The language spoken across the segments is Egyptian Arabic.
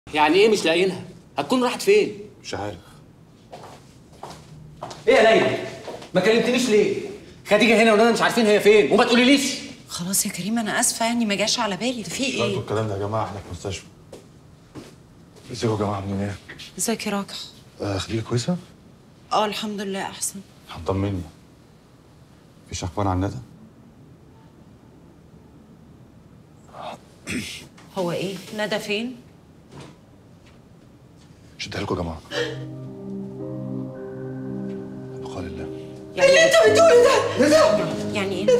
يعني ايه مش لاقيينها هتكون راحت فين مش عارف ايه يا ليلى ما كلمتنيش ليه خديجه هنا وانا مش عارفين هي فين وما تقوليليش خلاص يا كريم انا اسفه يعني ما جاش على بالي ده في انتوا ايه الكلام ده يا جماعه احنا في مستشفى ازيكم يا جماعه عاملين ايه؟ ازيك يا راجع آه خديجه كويسه؟ اه الحمد لله احسن هتطمني مفيش اخبار عن ندى؟ هو ايه ندى فين شدها لكم يا جماعه بقال الله يعني اللي انت بتقوله ده يعني ايه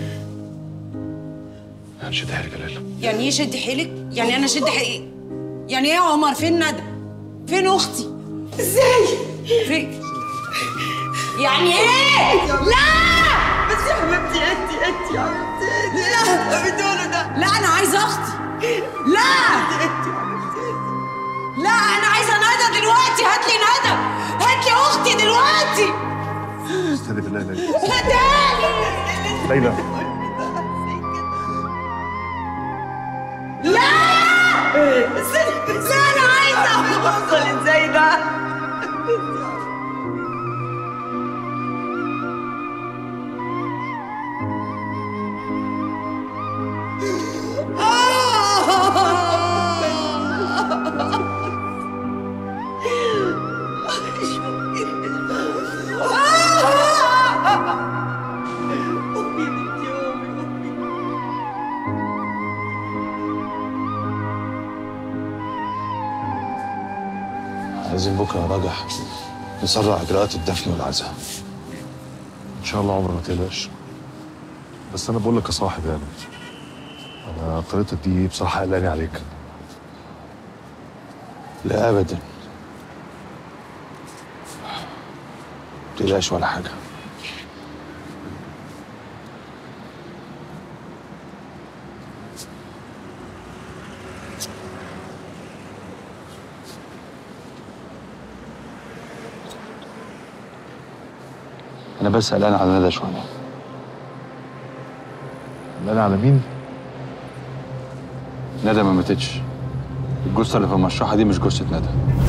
هنشدها لك يا ليلى يعني ايه شد حيلك يعني انا شد حيلي يعني ايه يا عمر فين ندى فين اختي ازاي فين يعني ايه لا بس يا حبيبتي انت انت يا حبيبتي لا بتقولوا ده لا انا عايزه اختي لا انت يا حبيبتي لا انا عايزه ندى دلوقتي هات لي ندى هات لي اختي دلوقتي استهدي بالله يا ليلى ندى ليلى لا لا انا عايزه اوصل ازاي ده امي بنتي امي امي عايزين بكره يا راجح نسرع اجراءات الدفن والعزاء ان شاء الله عمر ما تقلقش بس انا بقول لك يا صاحب يعني انا طريقتك دي بصراحه قلقاني عليك لا ابدا ما تقلقش ولا حاجه انا بس قلقان على ندى شويه قلقان على مين ندى ما ماتتش الجثه اللي في المشرحه دي مش جثه ندى